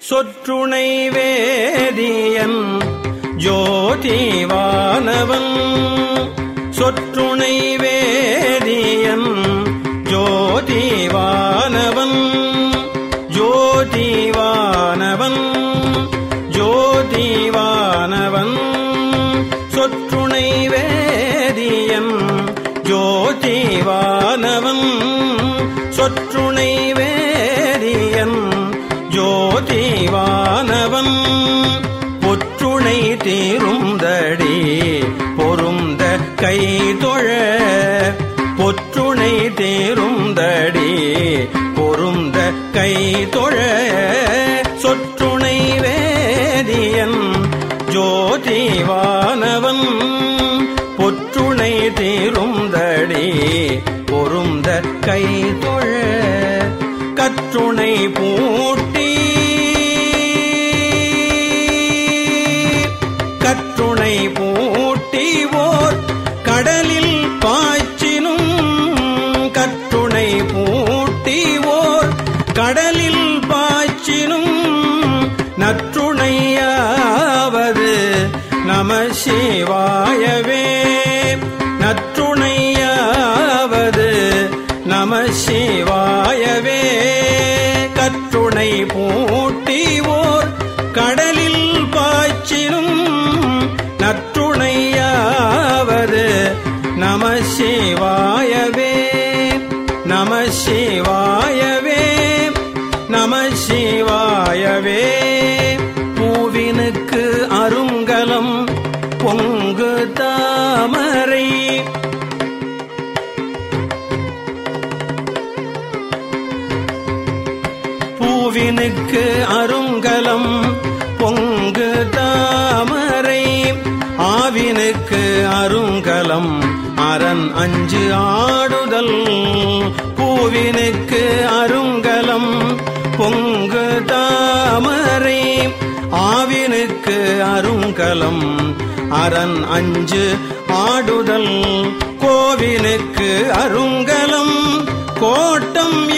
சொற்றுணை வேதியன் ஜோதிவானவன் சொற்றுணை வேதியன் ஜோதிவானவன் ஜோதிவானவன் ஜோதிவானவன் சொற்றுணை வேதியன் ஜோதிவானவன் சொற்றுணை வேதியன் ஜோதிவானவன் பொற்றுணை தீருந்தடி பொருந்த கைதொழ பொற்றுணை தீருந்தடி பொருந்த கைதொழ சொற்றுணை வேதியன் ஜோதிவானவன் பொற்றுணை தீருந்தடி பொருந்த கைதொழ கற்றுணை பூட்டி கற்றுணை பூட்டி ஓர் கடலில் பாய்ச்சினும் கற்றுணை பூட்டி ஓர் கடலில் பாய்ச்சினும் நற்றுணையாவது நம சிவாயவே நற்றுணையாவது நம சிவாயவே கற்றுணை பூட்டி ஓர் கடலில் பாய்ச்சினும் நற்றுணையாவது நம சிவாயவே நம சிவாயவே நம சிவாயவே பூவினுக்கு அருங்கலம் பொங்கு தாமரை பூவினுக்கு அருங்கலம் பொங்கு தாமரை ஆவினுக்கு அருங்கலம் அரண் அஞ்சு ஆடுதல் பூவினுக்கு அருங்கலம் பொங்கு தாமரை ஆவினுக்கு அருங்கலம் அரண் அஞ்சு ஆடுதல் கோவினுக்கு அருங்கலம் கோட்டம்